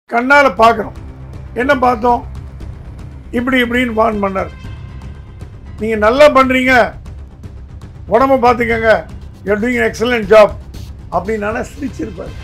கண்ணால் பார்க்குறோம் என்ன பார்த்தோம் இப்படி இப்படின்னு வான் பண்ணார் நீங்கள் நல்லா பண்ணுறீங்க உடம்ப பார்த்துக்கங்க யூ டூயிங் எக்ஸலண்ட் ஜாப் அப்படின்னு சிரிச்சிருப்பார்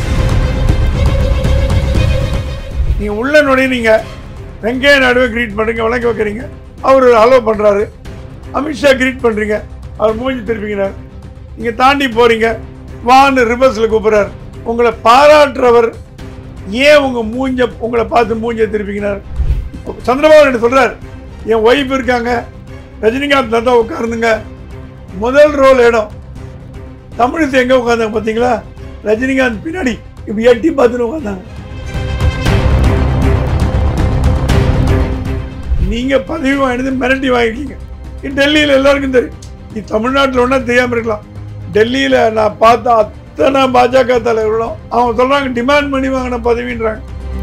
நீங்கள் உள்ள நுழையினீங்க வெங்கைய நாயுடுவை கிரீட் பண்ணுறீங்க வணக்க வைக்கிறீங்க அவர் ஹலோ பண்ணுறாரு அமித்ஷா கிரீட் பண்ணுறீங்க அவர் மூஞ்சி திருப்பிக்கிறார் நீங்கள் தாண்டி போகிறீங்க வான்னு ரிவர்ஸில் கூப்பிட்றாரு உங்களை பாராட்டுறவர் ஏன் உங்கள் மூஞ்ச உங்களை பார்த்து மூஞ்ச திருப்பிக்கிறார் சந்திரபாபு என்ன சொல்கிறார் என் ஒய்ஃப் இருக்காங்க ரஜினிகாந்த் தாத்தா உட்காருந்துங்க முதல் ரோல் இடம் தமிழிசை எங்கே உட்காந்தாங்க பார்த்தீங்களா ரஜினிகாந்த் பின்னாடி இப்படி எட்டி பார்த்துன்னு உட்காந்தாங்க நீங்க பதவி வாங்கினது மிரட்டி வாங்கிருக்கீங்க இது டெல்லியில் எல்லாருக்கும் தெரியும் இது தமிழ்நாட்டில் ஒன்றா தெரியாம இருக்கலாம் டெல்லியில் நான் பார்த்த அத்தனை பாஜக தலைவர்களும் அவங்க சொல்றாங்க டிமாண்ட் பண்ணி வாங்கின பதவின்றாங்க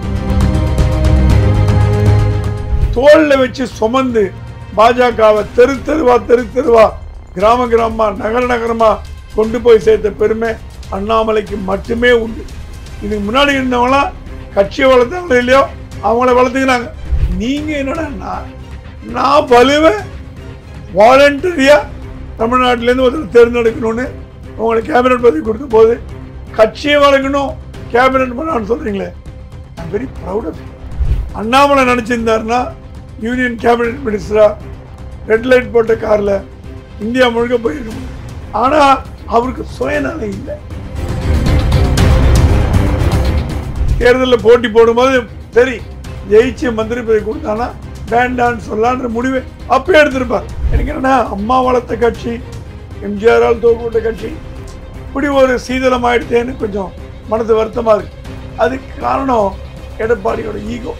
தோல்ல வச்சு சுமந்து பாஜகவை தெரு தெருவா தெரு தெருவா கிராம கிராமமா நகர நகரமா கொண்டு போய் சேர்த்த பெருமை அண்ணாமலைக்கு மட்டுமே உண்டு இதுக்கு முன்னாடி இருந்தவங்களாம் கட்சியை வளர்த்தாங்களோ இல்லையோ அவங்கள வளர்த்துக்கிறாங்க நீங்க என்னடா நான் பலுவை வாலண்டரியா தமிழ்நாட்டிலேருந்து ஒருத்தர் தேர்ந்தெடுக்கணும்னு உங்களுக்கு கேபினட் பதவி கொடுத்த போது கட்சியை வளர்க்கணும் கேபினட் பண்ணான்னு சொல்றீங்களே I'm very proud of Annamalai நினச்சிருந்தாருன்னா யூனியன் கேபினட் மினிஸ்டரா ரெட் லைட் போட்ட காரில் இந்தியா முழுக்க போயிருக்கணும் ஆனால் அவருக்கு சுயநலம் இல்லை தேர்தலில் போட்டி போடும்போது சரி ஜெயிச்சு மந்திரி பதவி கொடுத்தானா வேண்டான்னு சொல்லலான்ற முடிவை அப்பயே எடுத்திருப்பார் எனக்கு என்னன்னா அம்மா வளர்த்த கட்சி எம்ஜிஆரால் தோற்கப்பட்ட கட்சி இப்படி ஒரு சீதளம் ஆயிடுத்தேன்னு கொஞ்சம் மனது வருத்தமா இருக்கு அதுக்கு காரணம் எடப்பாடியோட ஈகோ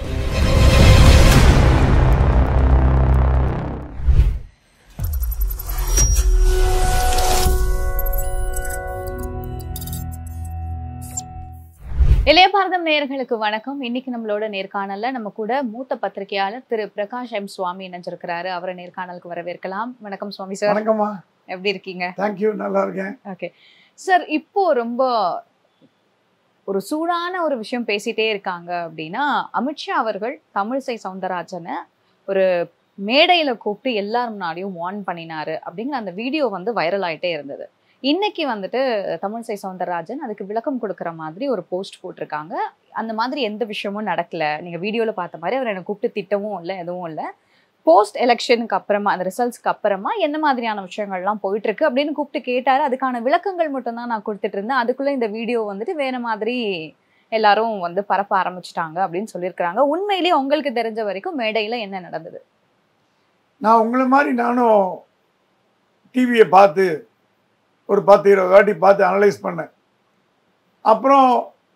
இளைய பாரதம் நேயர்களுக்கு வணக்கம் இன்னைக்கு நம்மளோட நேர்காணல்ல நம்ம கூட மூத்த பத்திரிகையாளர் திரு பிரகாஷ் எம் சுவாமி இணைஞ்சிருக்கிறாரு அவரை நேர்காணலுக்கு வரவேற்கலாம் வணக்கம் சுவாமி சார் வணக்கம்மா எப்படி இருக்கீங்க தேங்க்யூ நல்லா இருக்கேன் ஓகே சார் இப்போ ரொம்ப ஒரு சூடான ஒரு விஷயம் பேசிட்டே இருக்காங்க அப்படின்னா அமித்ஷா அவர்கள் தமிழிசை சவுந்தரராஜனை ஒரு மேடையில கூப்பிட்டு எல்லார் முன்னாடியும் வார்ன் பண்ணினாரு அப்படிங்கிற அந்த வீடியோ வந்து வைரல் ஆயிட்டே இருந்தது இன்னைக்கு வந்துட்டு தமிழிசை சவுந்தரராஜன் அதுக்கு விளக்கம் கொடுக்குற மாதிரி ஒரு போஸ்ட் போட்டிருக்காங்க அந்த மாதிரி எந்த விஷயமும் நடக்கல நீங்க வீடியோல பார்த்த மாதிரி அவர் என்னை கூப்பிட்டு திட்டவும் இல்லை எதுவும் இல்லை போஸ்ட் எலெக்ஷனுக்கு அப்புறமா அந்த ரிசல்ட்ஸ்க்கு அப்புறமா என்ன மாதிரியான விஷயங்கள்லாம் போயிட்டு இருக்கு அப்படின்னு கூப்பிட்டு கேட்டாரு அதுக்கான விளக்கங்கள் மட்டும்தான் நான் கொடுத்துட்டு இருந்தேன் அதுக்குள்ள இந்த வீடியோ வந்துட்டு வேற மாதிரி எல்லாரும் வந்து பரப்ப ஆரம்பிச்சிட்டாங்க அப்படின்னு சொல்லியிருக்கிறாங்க உண்மையிலேயே உங்களுக்கு தெரிஞ்ச வரைக்கும் மேடையில என்ன நடந்தது நான் உங்களை மாதிரி நானும் டிவியை பார்த்து ஒரு பத்து இருபது வாட்டி பார்த்து அனலைஸ் பண்ணேன் அப்புறம்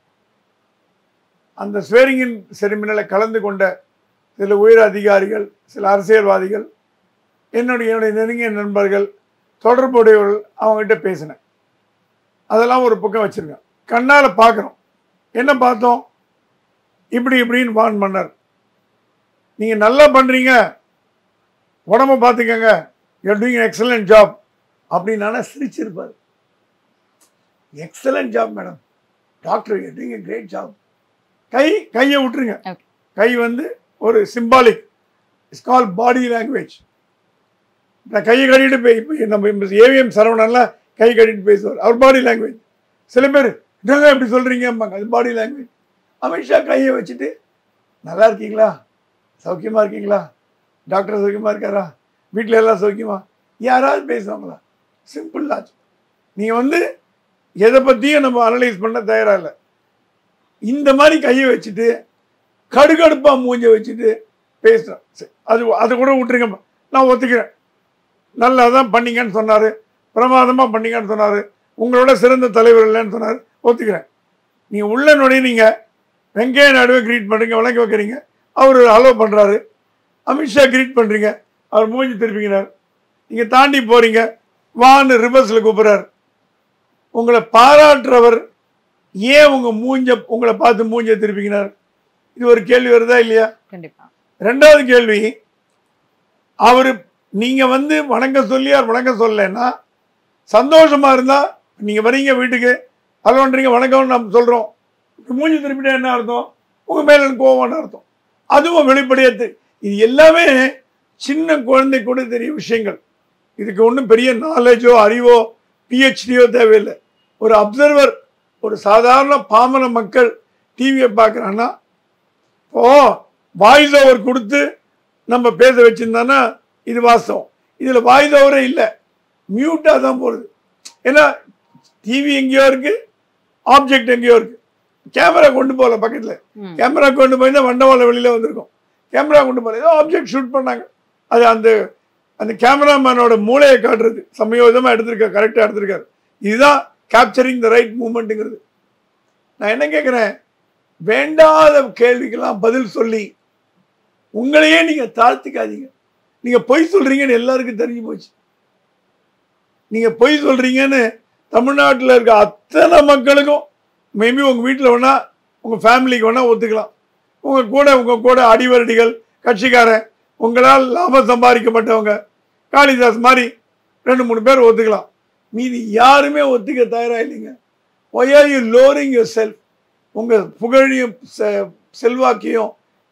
அந்த ஸ்வேரிங்கின் செரிமினில் கலந்து கொண்ட சில உயர் அதிகாரிகள் சில அரசியல்வாதிகள் என்னுடைய என்னுடைய நெருங்கிய நண்பர்கள் தொடர்புடையவர்கள் அவங்ககிட்ட பேசினேன் அதெல்லாம் ஒரு பக்கம் வச்சுருக்கேன் கண்ணால் பார்க்குறோம் என்ன பார்த்தோம் இப்படி இப்படின்னு வான் பண்ணார் நீங்கள் நல்லா பண்ணுறீங்க உடம்ப பார்த்துக்கங்க யூ டூயிங் எக்ஸலண்ட் ஜாப் அப்படின்னு சிரிச்சிருப்பார் excellent job madam doctor you doing great job கை கையை விட்டுருங்க Okay. கை வந்து ஒரு symbolic it's call body language நான் கையை கட்டிட்டு போய் இப்போ நம்ம ஏவிஎம் சரவணன்லாம் கை கட்டிட்டு பேசுவார் அவர் பாடி லாங்குவேஜ் சில பேர் என்னங்க இப்படி சொல்கிறீங்கம்பாங்க அது பாடி லாங்குவேஜ் அமித்ஷா கையை வச்சுட்டு நல்லா இருக்கீங்களா சௌக்கியமாக இருக்கீங்களா டாக்டர் சௌக்கியமாக இருக்காரா வீட்டில் எல்லாம் சௌக்கியமா யாராவது பேசுவாங்களா சிம்பிள் லாஜ் நீங்கள் வந்து எதை பற்றியும் நம்ம அனலைஸ் பண்ண தயாராக இல்லை இந்த மாதிரி கையை வச்சுட்டு கடுகடுப்பாக மூஞ்ச வச்சுட்டு பேசுகிறேன் சரி, அது அதை கூட விட்டுருங்க நான் ஒத்துக்கிறேன் நல்லா தான் பண்ணீங்கன்னு சொன்னார் பிரமாதமாக பண்ணீங்கன்னு சொன்னார் உங்களோட சிறந்த தலைவர் இல்லைன்னு சொன்னார் ஒத்துக்கிறேன் நீங்கள் உள்ள நுழையினீங்க வெங்கைய நாயுடுவை கிரீட் பண்ணுறீங்க வணக்க வைக்கிறீங்க அவர் ஹலோ பண்ணுறாரு அமித்ஷா கிரீட் பண்ணுறீங்க அவர் மூஞ்சி திருப்பிக்கிறார் நீங்கள் தாண்டி போகிறீங்க வான்னு ரிவர்ஸில் கூப்பிட்றாரு உங்களை பாராட்டுறவர் ஏன் உங்கள் மூஞ்ச உங்களை பார்த்து மூஞ்ச திருப்பிக்கிறார் இது ஒரு கேள்வி வருதா இல்லையா கண்டிப்பா ரெண்டாவது கேள்வி அவர் நீங்கள் வந்து வணக்கம் சொல்லி அவர் வணக்கம் சொல்லலைன்னா சந்தோஷமாக இருந்தால் நீங்கள் வரீங்க வீட்டுக்கு ஹலோன்றீங்க வணக்கம்னு நம்ம சொல்கிறோம் மூஞ்சி திருப்பிட்டா என்ன அர்த்தம் உங்க மேல எனக்கு கோவம்னு அர்த்தம் அதுவும் வெளிப்படையா தெ- இது எல்லாமே சின்ன குழந்தை கூட தெரிய விஷயங்கள் இதுக்கு ஒன்றும் பெரிய நாலேஜோ அறிவோ பிஹெச்டியோ தேவையில்லை ஒரு அப்சர்வர் ஒரு சாதாரண பாமர மக்கள் டிவியை பார்க்குறான்னா இப்போ வாய்ஸ் ஓவர் கொடுத்து நம்ம பேச வச்சிருந்தோன்னா இது வாஸ்தவம் இதில் வாய்ஸ் ஓவரே இல்லை மியூட்டாக தான் போகுது ஏன்னா டிவி எங்கேயோ இருக்கு ஆப்ஜெக்ட் எங்கேயோ இருக்கு கேமரா கொண்டு போகல பக்கத்தில் ம். கேமரா கொண்டு போயிருந்தா வண்டவாள வெளியில் வந்திருக்கும் கேமரா கொண்டு போகல ஏதோ ஆப்ஜெக்ட் ஷூட் பண்ணாங்க அது அந்த அந்த கேமராமேனோட மூளையை காட்டுறது சமயோதமாக எடுத்திருக்காரு கரெக்டாக எடுத்திருக்காரு இதுதான் கேப்சரிங் த ரைட் மூமெண்ட்டுங்கிறது நான் என்ன கேட்குறேன் வேண்டாத கேள்விக்கெல்லாம் பதில் சொல்லி உங்களையே நீங்கள் தாழ்த்திக்காதீங்க நீங்கள் பொய் சொல்கிறீங்கன்னு எல்லாருக்கும் தெரிஞ்சு போச்சு நீங்கள் பொய் சொல்கிறீங்கன்னு தமிழ்நாட்டில் இருக்க அத்தனை மக்களுக்கும் மேபி உங்கள் வீட்டில் வேணா உங்கள் ஃபேமிலிக்கு வேணா ஒத்துக்கலாம் உங்கள் கூட உங்கள் கூட அடிவரடிகள் கட்சிக்காரன் உங்களால் லாபம் சம்பாதிக்கப்பட்டவங்க காளிதாஸ் மாதிரி ரெண்டு மூணு பேர் ஒத்துக்கலாம் மீதி யாருமே ஒத்துக்க தயாராக இல்லைங்க why are you lowering yourself உங்கள் புகழையும் செ- செல்வாக்கையும்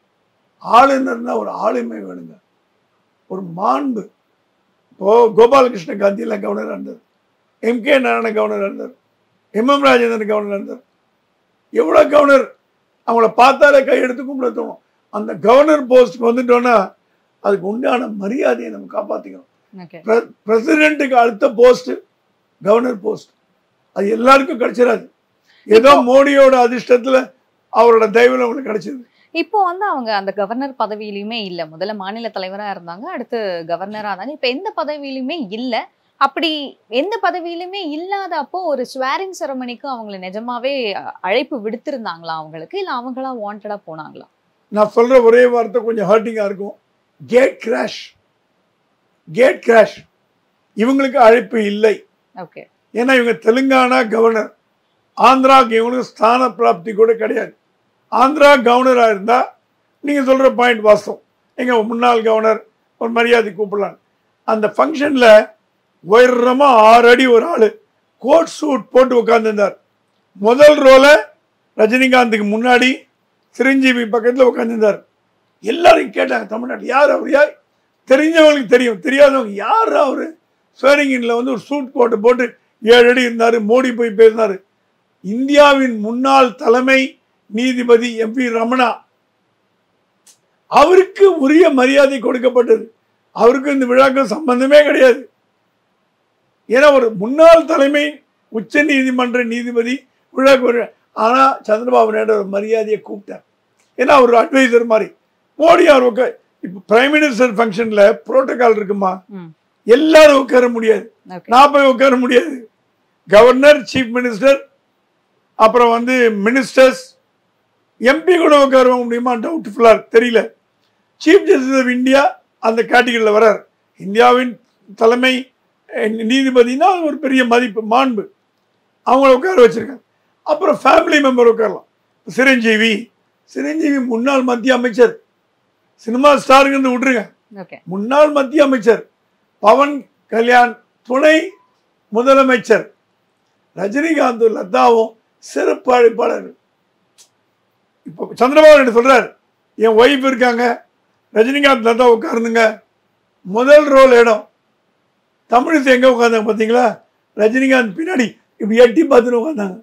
ஆளுநர்னா ஒரு ஆளுமை வேணுங்க ஒரு மாண்பு இப்போ கோபாலகிருஷ்ண காந்தியெல்லாம் கவர்னராக இருந்தார் எம் கே நாராயண கவர்னராக இருந்தார் எம் எம் ராஜேந்திரன் கவர்னராக இருந்தார் எவ்வளோ கவர்னர் அவங்கள பார்த்தாலே கையெடுத்து கும்பிட தோணும் அந்த கவர்னர் போஸ்ட்டுக்கு வந்துட்டோன்னா அதுக்கு உண்டான மரியாதையை நம்ம காப்பாற்றிக்கணும் ஓகே பிரசிடென்ட்டுக்கு அடுத்த போஸ்ட் கவர்னர் போஸ்ட் அது எல்லாருக்கும் கிடைச்சிடாது ஏதோ மோடியோட அதிர்ஷ்டத்துல அவரோட தயவுல அவங்களுக்கு கிடைச்சது இப்போ வந்து அவங்க அந்த கவர்னர் பதவியிலுமே இல்ல முதல்ல மாநில தலைவரா இருந்தாங்க அடுத்து கவர்னரா இருந்தாங்க இப்ப எந்த பதவியிலுமே இல்ல அப்படி எந்த பதவியிலுமே இல்லாத அப்போ ஒரு ஸ்வேரிங் செரமனிக்கு அவங்களை நிஜமாவே அ- அழைப்பு விடுத்திருந்தாங்களா அவங்களுக்கு இல்ல அவங்களா வாண்டடா போனாங்களா நான் சொல்ற ஒரே வார்த்தை கொஞ்சம் ஹர்ட்டிங்கா இருக்கும் கேட் கிராஷ் கேட் கிராஷ் இவங்களுக்கு அழைப்பு இல்லை ஓகே ஏன்னா இவங்க தெலுங்கானா கவர்னர் ஆந்திராவுக்கு இவங்களுக்கு ஸ்தான பிராப்தி கூட கிடையாது ஆந்திரா கவர்னராக இருந்தால் நீங்கள் சொல்கிற பாயிண்ட் வாஸ்தவம் எங்க முன்னாள் கவர்னர் ஒரு மரியாதை கூப்பிடலாம் அந்த ஃபங்க்ஷனில் உயரமாக ஆறு அடி ஒரு ஆள் கோட் சூட் போட்டு உட்காந்துருந்தார் முதல் ரோல ரஜினிகாந்துக்கு முன்னாடி சிரஞ்சீவி பக்கத்தில் உட்காந்துருந்தார் எல்லாரும் கேட்டாங்க தமிழ்நாட்டில் யார் அவர் யார் தெரிஞ்சவங்களுக்கு தெரியும் தெரியாதவங்க யார் அவர் ஸ்வேரிங்கின்ல வந்து ஒரு சூட் கோட்டை போட்டு ஏழு அடி இருந்தார் மோடி போய் பேசினார் இந்தியாவின் முன்னாள் தலைமை நீதிபதி எம் பி ரமணா அவருக்கு உரிய மரியாதை கொடுக்கப்பட்டது அவருக்கு இந்த விழாக்கள் சம்பந்தமே கிடையாது ஏன்னா ஒரு முன்னாள் தலைமை உச்ச நீதிமன்ற நீதிபதி விழாக்கு வர ஆனால் சந்திரபாபு நாயுடு ஒரு மரியாதையை கூப்பிட்டார் ஏன்னா அவர் அட்வைசர் மாதிரி மோடி அவர் உட்கா இப்போ பிரைம் மினிஸ்டர் ஃபங்க்ஷனில் புரோட்டோகால் இருக்குமா ம். எல்லாரும் உட்கார முடியாது ஓகே நான் போய் உட்கார முடியாது கவர்னர் சீஃப் மினிஸ்டர் அப்புறம் வந்து மினிஸ்டர்ஸ் எம்பி கூட உட்கார முடியுமா டவுட்ஃபுல்லாக தெரியல சீஃப் ஜஸ்டிஸ் ஆஃப் இந்தியா அந்த கேட்டகரியில் வரார் இந்தியாவின் தலைமை அஹ், நீதிபதினா அது ஒரு பெரிய மதிப்பு மாண்பு அவங்கள உட்கார வச்சிருக்காங்க அப்புறம் ஃபேமிலி மெம்பர் உட்காரலாம் சிரஞ்சீவி சிரஞ்சீவி முன்னாள் மத்திய அமைச்சர் சினிமா ஸ்டாருங்கிறது விட்டுருங்க ஓகே முன்னாள் மத்திய அமைச்சர் பவன் கல்யாண் துணை முதலமைச்சர் ரஜினிகாந்தும் லதாவும் சிறப்பு அழைப்பாளர் இப்போ சந்திரபாபு நாயுடு சொல்றார் என் ஒய்ஃப் இருக்காங்க ரஜினிகாந்த் லதா உட்காருந்துங்க முதல் ரோல் இடம் தமிழிசை எங்க உட்காந்தாங்க பார்த்தீங்களா ரஜினிகாந்த் பின்னாடி இப்படி எட்டி பார்த்துட்டு உட்காந்தாங்க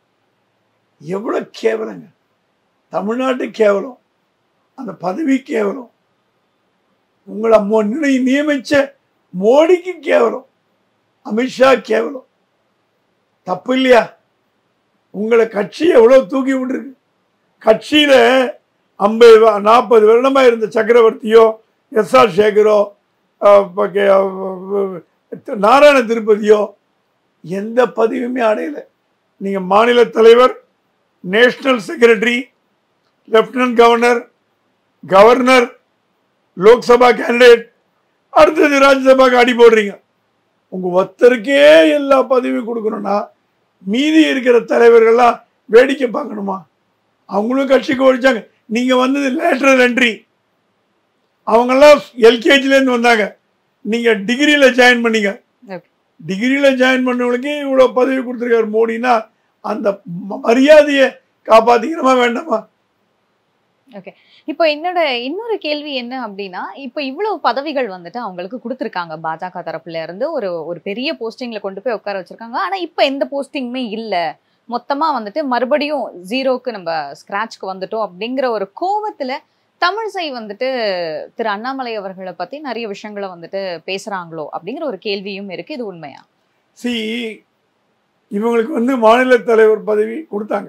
எவ்வளவு கேவலங்க தமிழ்நாட்டு கேவலம் அந்த பதவி கேவலம் உங்களை மோ- நினை- நியமிச்ச மோடிக்கு கேவலம் அமித்ஷா கேவலம் தப்பு இல்லையா உங்களை கட்சி எவ்வளவு தூக்கி விட்டுருக்கு கட்சியில ஐம்பது வ- நாற்பது வருடமா இருந்த சக்கரவர்த்தியோ எஸ் ஆர் சேகரோ அஹ், ப- கே- அஹ், நாராயண திருப்பதியோ எந்த பதவியுமே அடையல நீங்க மாநில தலைவர் national secretary lieutenant governor governor Lok Sabha candidate அடுத்தது ராஜ்யசபாக்கு அடி போடுறீங்க உங்க ஒருத்தருக்கே எல்லா பதவியும் கொடுக்கணும்னா மீதி இருக்கிற தலைவர்கள்லாம் வேடிக்கை பார்க்கணுமா அவங்களும் கட்சிக்கு ஒழிச்சாங்க நீங்க வந்தது லேட்டரல் என்ட்ரி அவங்கெல்லாம் எல்கேஜிலேருந்து வந்தாங்க நீங்க டிகிரியில ஜாயின் பண்ணீங்க ஓகே டிகிரியில ஜாயின் பண்ணவங்களுக்கு இவ்வளோ பதவி கொடுத்துருக்காரு மோடினா அந்த ம- மரியாதையை காப்பாத்திக்கணுமா வேண்டாமா இப்போ என்னோட இன்னொரு கேள்வி என்ன அப்படின்னா இப்போ இவ்வளவு பதவிகள் வந்துட்டு அவங்களுக்கு கொடுத்துருக்காங்க பாஜக தரப்புல இருந்து ஒரு ஒரு பெரிய போஸ்டிங்ல கொண்டு போய் உட்கார வச்சிருக்காங்க ஆனா இப்போ எந்த போஸ்டிங்குமே இல்ல மொத்தமா வந்துட்டு மறுபடியும் ஜீரோக்கு நம்ம ஸ்கிராட்ச்க்கு வந்துட்டோம் அப்படிங்கிற ஒரு கோவத்துல தமிழிசை வந்துட்டு திரு அண்ணாமலை அவர்களை பத்தி நிறைய விஷயங்களை வந்துட்டு பேசுறாங்களோ அப்படிங்கிற ஒரு கேள்வியும் இருக்கு இது உண்மையா சி இவங்களுக்கு வந்து மாநில தலைவர் பதவி கொடுத்தாங்க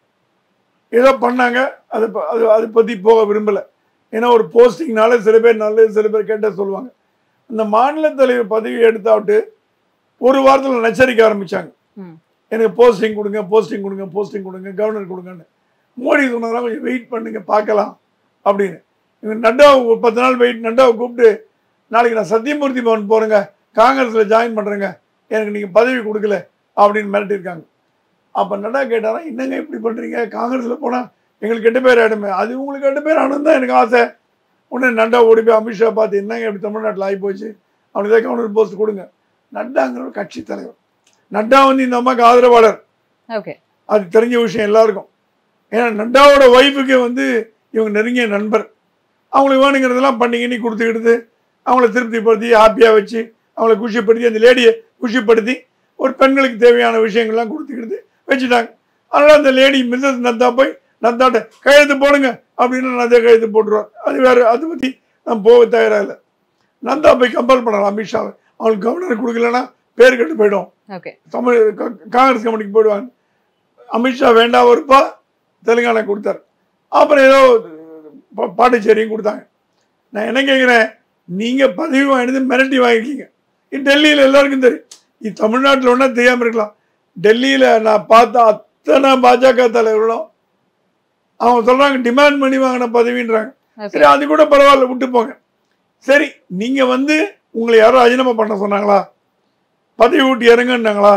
ஏதோ பண்ணாங்க அதை ப- அது அதை பற்றி போக விரும்பலை ஏன்னா ஒரு போஸ்டிங்னால சில பேர் நல்லது சில பேர் கேட்ட சொல்லுவாங்க அந்த மாநில தலைவர் பதவி எடுத்தாவிட்டு ஒரு வாரத்தில் நச்சரிக்க ஆரம்பிச்சாங்க ம். எனக்கு போஸ்டிங் கொடுங்க போஸ்டிங் கொடுங்க போஸ்டிங் கொடுங்க கவர்னர் கொடுங்கன்னு மோடி சொன்னாரா கொஞ்சம் வெயிட் பண்ணுங்க பார்க்கலாம் அப்படின்னு இவங்க நட்டாவை ஒரு பத்து நாள் வெயிட் நட்டாவை கூப்பிட்டு நாளைக்கு நான் சத்தியமூர்த்தி பவன் போகிறேங்க காங்கிரஸில் ஜாயின் பண்ணுறேங்க எனக்கு நீங்கள் பதவி கொடுக்கல அப்படின்னு மிரட்டியிருக்காங்க அப்போ நட்டா கேட்டாரா என்னங்க இப்படி பண்ணுறீங்க காங்கிரஸில் போனால் எங்களுக்கு கெட்ட பேர் ஆகிடுமே அது உங்களுக்கு கெட்ட பேர் ஆனது தான் எனக்கு ஆசை உடனே நட்டா ஓடி போய் அமித்ஷா பார்த்து என்னங்க இப்படி தமிழ்நாட்டில் ஆகி போச்சு அவனுக்கு தான் கவர்னர் போஸ்ட் கொடுங்க நட்டாங்கிற ஒரு கட்சி தலைவர் நட்டா வந்து இந்த அம்மாவுக்கு ஆதரவாளர் ஓகே அது தெரிஞ்ச விஷயம் எல்லாருக்கும் ஏன்னா நட்டாவோட ஒய்ஃபுக்கு வந்து இவங்க நெருங்கிய நண்பர் அவங்களுக்கு வேணுங்கிறதெல்லாம் பண்ணி கிண்ணி கொடுத்துக்கிட்டு அவங்கள திருப்திப்படுத்தி ஹாப்பியாக வச்சு அவங்கள குஷிப்படுத்தி அந்த லேடியை குஷிப்படுத்தி ஒரு பெண்களுக்கு தேவையான விஷயங்கள்லாம் கொடுத்துக்கிட்டு வச்சுட்டாங்க அதனால் அந்த லேடி மிஸ்ஸஸ் நந்தா போய் நந்தாட்ட கையெழுத்து போடுங்க அப்படின்னு நந்தா கையெழுத்து போட்டுருவார் அது வேறு அதை பற்றி நான் போக தயாராக இல்லை நந்தா போய் கம்பல் பண்ணலாம் அமித்ஷாவை அவங்களுக்கு கவர்னர் கொடுக்கலன்னா பேர் கெட்டு போயிடும் ஓகே தமிழ் கா- காங்கிரஸ் கமிட்டிக்கு போயிடுவாங்க அமித்ஷா வேண்டாம் இருப்பா தெலுங்கானா கொடுத்தாரு அப்புறம் ஏதோ பா- பாண்டிச்சேரியும் கொடுத்தாங்க நான் என்ன கேட்குறேன் நீங்கள் பதவி வாங்கினது மிரட்டி வாங்கிருக்கீங்க இது டெல்லியில் எல்லாருக்கும் தெரியும் இது தமிழ்நாட்டில் ஒன்றா தெரியாமல் இருக்கலாம் டெல்லியில் நான் பார்த்த அத்தனை பாஜக தலைவர்களும் அவங்க சொல்கிறாங்க டிமாண்ட் பண்ணி வாங்கின பதவின்றாங்க ஓகே சரி அது கூட பரவாயில்ல விட்டு போங்க சரி நீங்கள் வந்து உங்களை யாரும் ராஜினாமா பண்ண சொன்னாங்களா பதவி விட்டு இறங்குன்னாங்களா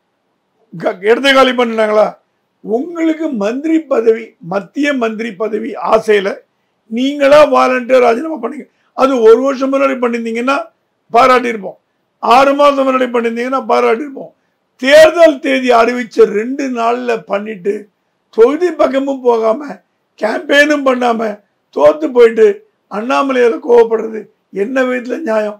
க- இடத்த காலி பண்ணினாங்களா உங்களுக்கு மந்திரி பதவி மத்திய மந்திரி பதவி ஆசையில் நீங்களா வாலண்டியர் ராஜினாமா பண்ணீங்க அது ஒரு வருஷம் முன்னாடி பண்ணியிருந்தீங்கன்னா பாராட்டியிருப்போம் ஆறு மாதம் முன்னாடி பண்ணியிருந்தீங்கன்னா பாராட்டியிருப்போம் தேர்தல் தேதி அறிவிச்ச ரெண்டு நாளில் பண்ணிட்டு தொகுதி பக்கமும் போகாமல் கேம்பெயினும் பண்ணாமல் தோத்து போயிட்டு அண்ணாமலையால் கோவப்படுறது என்ன விதத்தில் நியாயம்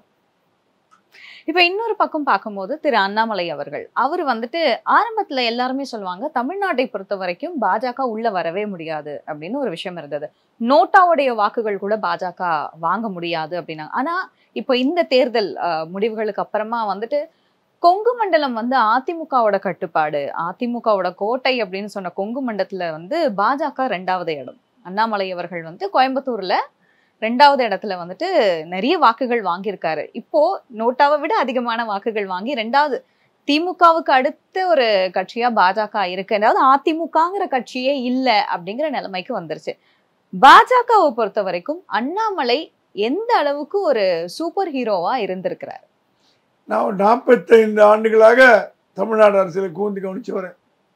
இப்ப இன்னொரு பக்கம் பார்க்கும்போது திரு அண்ணாமலை அவர்கள் அவர் வந்துட்டு ஆரம்பத்துல எல்லாருமே சொல்லுவாங்க தமிழ்நாட்டை பொறுத்த வரைக்கும் பாஜக உள்ள வரவே முடியாது அப்படின்னு ஒரு விஷயம் இருந்தது நோட்டாவுடைய வாக்குகள் கூட பாஜக வாங்க முடியாது அப்படின்னாங்க ஆனா இப்போ இந்த தேர்தல் அஹ், முடிவுகளுக்கு அப்புறமா வந்துட்டு கொங்கு மண்டலம் வந்து அதிமுகவோட கட்டுப்பாடு அதிமுகவோட கோட்டை அப்படின்னு சொன்ன கொங்கு மண்டலத்துல வந்து பாஜக ரெண்டாவது இடம் அண்ணாமலை அவர்கள் வந்து கோயம்புத்தூர்ல ரெண்டாவது இடத்துல வந்துட்டு நிறைய வாக்குகள் வாங்கியிருக்காரு இப்போ நோட்டாவை விட அதிகமான வாக்குகள் வாங்கி ரெண்டாவது திமுகவுக்கு அடுத்த ஒரு கட்சியா பாஜக இருக்கு அதாவது அதிமுகங்கிற கட்சியே இல்லை அப்படிங்கிற நிலைமைக்கு வந்துருச்சு பாஜகவை பொறுத்த வரைக்கும் அண்ணாமலை எந்த அளவுக்கு ஒரு சூப்பர் ஹீரோவா இருந்திருக்கிறார் நான் ஒரு நாற்பத்தைந்து ஆண்டுகளாக தமிழ்நாடு அரசியலை கூர்ந்து கவனிச்சு வரேன்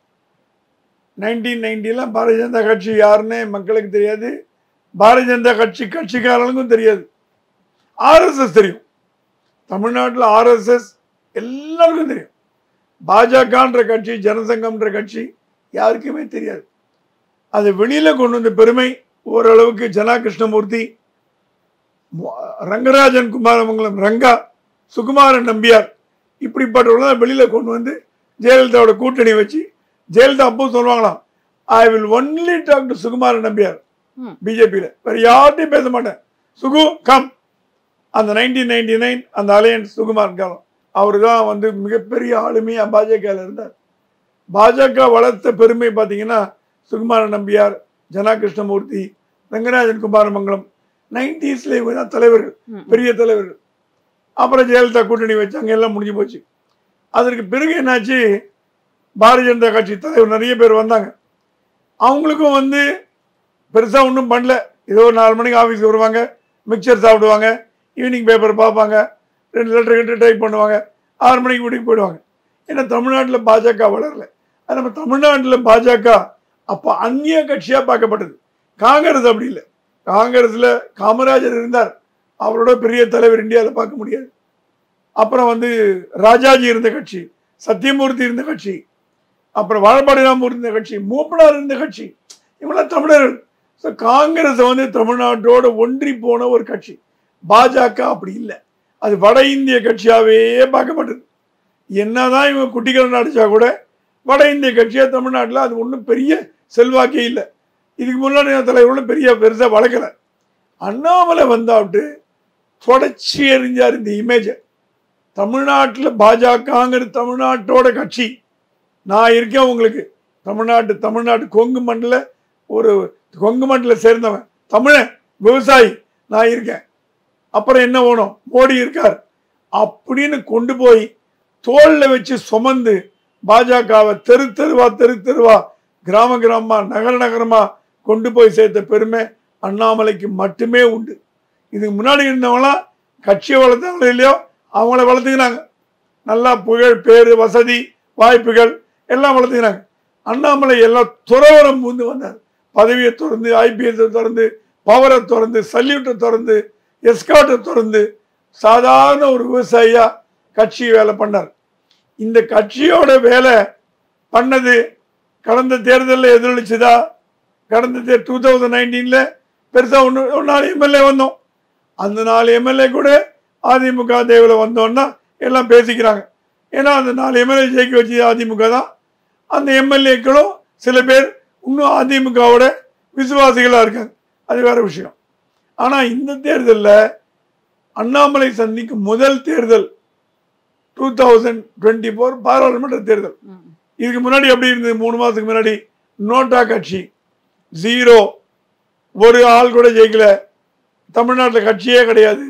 நைன்டீன் நைன்டிலாம் பாரதிய ஜனதா கட்சி யாருன்னு மக்களுக்கு தெரியாது பாரதிய ஜனதா கட்சி கட்சிக்காரங்களுக்கும் தெரியாது ஆர்எஸ்எஸ் தெரியும் தமிழ்நாட்டில் ஆர்எஸ்எஸ் எல்லாருக்கும் தெரியும் பாஜகன்ற கட்சி ஜனசங்கம்ன்ற கட்சி யாருக்குமே தெரியாது அதை வெளியில் கொண்டு வந்த பெருமை ஓரளவுக்கு ஜனா கிருஷ்ணமூர்த்தி மு- ரங்கராஜன் குமாரமங்கலம் ரங்கா சுகுமாரன் நம்பியார் இப்படிப்பட்டவர்கள் தான் வெளியில் கொண்டு வந்து ஜெயலலிதாவோட கூட்டணி வச்சு ஜெயலலிதா அப்போ சொல்லுவாங்களாம் I will only talk to Sukumaran Nambiar ம். பிஜேபியில் வேறு யார்ட்டையும் பேச மாட்டேன் சுகு கம் அந்த நைன்டீன் நைன்டி நைன் அந்த அலையன்ஸ் சுகுமாரன் காலம் அவர் தான் வந்து மிகப்பெரிய ஆளுமையாக பாஜகவில் இருந்தார் பாஜக வளர்த்த பெருமை பார்த்தீங்கன்னா சுகுமாரன் நம்பியார் ஜனா கிருஷ்ணமூர்த்தி ரங்கராஜன் குமாரமங்கலம் நைன்டிஸில் இவங்க தான் தலைவர்கள் ம். பெரிய தலைவர்கள் அப்புறம் ஜெயலலிதா கூட்டணி வச்சாங்க எல்லாம் முடிஞ்சு போச்சு அதற்கு பிறகு என்னாச்சு பாரதிய ஜனதா கட்சி தலைவர் நிறைய பேர் வந்தாங்க அவங்களுக்கும் வந்து பெருசாக ஒன்றும் பண்ணல ஏதோ ஒரு நாலு மணிக்கு ஆஃபீஸ்க்கு வருவாங்க மிக்சர் சாப்பிடுவாங்க ஈவினிங் பேப்பர் பார்ப்பாங்க ரெண்டு லெட்டர் கிட்ட டைப் பண்ணுவாங்க ஆறு மணிக்கு வீட்டுக்கு போயிடுவாங்க ஏன்னா தமிழ்நாட்டில் பாஜக வளரல அது நம்ம தமிழ்நாட்டில் பாஜக அப்போ அந்நிய கட்சியாக பார்க்கப்பட்டது காங்கிரஸ் அப்படி இல்லை காங்கிரஸில் காமராஜர் இருந்தார் அவரோட பெரிய தலைவர் இந்தியாவில் பார்க்க முடியாது அப்புறம் வந்து ராஜாஜி இருந்த கட்சி சத்தியமூர்த்தி இருந்த கட்சி அப்புறம் வாழப்பாடி ராமூர் இருந்த கட்சி மூப்பனார் இருந்த கட்சி இவங்களாம் தமிழர்கள் ஸோ காங்கிரஸ் வந்து தமிழ்நாட்டோட ஒன்றி போன ஒரு கட்சி பாஜக அப்படி இல்லை அது வட இந்திய கட்சியாகவே பார்க்கப்பட்டது என்னதான் இவங்க குட்டிக்கரன் அடிச்சா கூட வட இந்திய கட்சியாக தமிழ்நாட்டில் அது ஒன்றும் பெரிய செல்வாக்கே இல்லை இதுக்கு முன்னாடி தலைவர்களும் பெரிய பெருசாக வளர்க்கலை அண்ணாமலை வந்தாவிட்டு தொடச்சி எறிஞ்சார் இந்த இமேஜை தமிழ்நாட்டில் பாஜகங்கிற தமிழ்நாட்டோட கட்சி நான் இருக்கேன் உங்களுக்கு தமிழ்நாட்டு தமிழ்நாட்டு கொங்கு மண்டல ஒரு கொங்கு மண்டல சேர்ந்தவன் தமிழன் விவசாயி நான் இருக்கேன் அப்புறம் என்ன வேணும் மோடி இருக்கார் அப்படின்னு கொண்டு போய் தோல்ல வச்சு சுமந்து பாஜகவை தெரு தெருவா தெரு தெருவா கிராம கிராமமா நகர நகரமா கொண்டு போய் சேர்த்த பெருமை அண்ணாமலைக்கு மட்டுமே உண்டு இதுக்கு முன்னாடி இருந்தவங்களாம் கட்சியை வளர்த்தவங்களோ இல்லையோ அவங்கள வளர்த்துக்கினாங்க நல்லா புகழ் பேர் வசதி வாய்ப்புகள் எல்லாம் வளர்த்துக்கினாங்க அண்ணாமலை எல்லாம் துறவரம் பூந்து வந்தார் பதவியை திறந்து ஐபிஎஸ் திறந்து பவரை திறந்து சல்யூட்டை திறந்து எஸ்காட்டை திறந்து சாதாரண ஒரு விவசாயியா கட்சி வேலை பண்ணார் இந்த கட்சியோட வேலை பண்ணது கடந்த தேர்தலில் எதிரொலிச்சுதா கடந்த தேர் டூ தௌசண்ட் நைன்டீனில் பெருசாக ஒன்று ஒரு நாலு எம்எல்ஏ வந்தோம் அந்த நாலு எம்எல்ஏ கூட அதிமுக தேவையில் வந்தோன்னா எல்லாம் பேசிக்கிறாங்க ஏன்னா அந்த நாலு எம்எல்ஏ ஜெயிக்க வச்சு அதிமுக தான் அந்த எம்எல்ஏக்களும் சில பேர் இன்னும் அதிமுகவோட விசுவாசிகளாக இருக்காங்க அது வேற விஷயம் ஆனால் இந்த தேர்தலில் அண்ணாமலை சந்திக்கும் முதல் தேர்தல் டூ தௌசண்ட் டுவெண்ட்டி ஃபோர் பாராளுமன்ற தேர்தல் ம். இதுக்கு முன்னாடி எப்படி இருந்தது மூணு மாதத்துக்கு முன்னாடி நோட்டா கட்சி ஜீரோ ஒரு ஆள் கூட ஜெயிக்கல தமிழ்நாட்டில் கட்சியே கிடையாது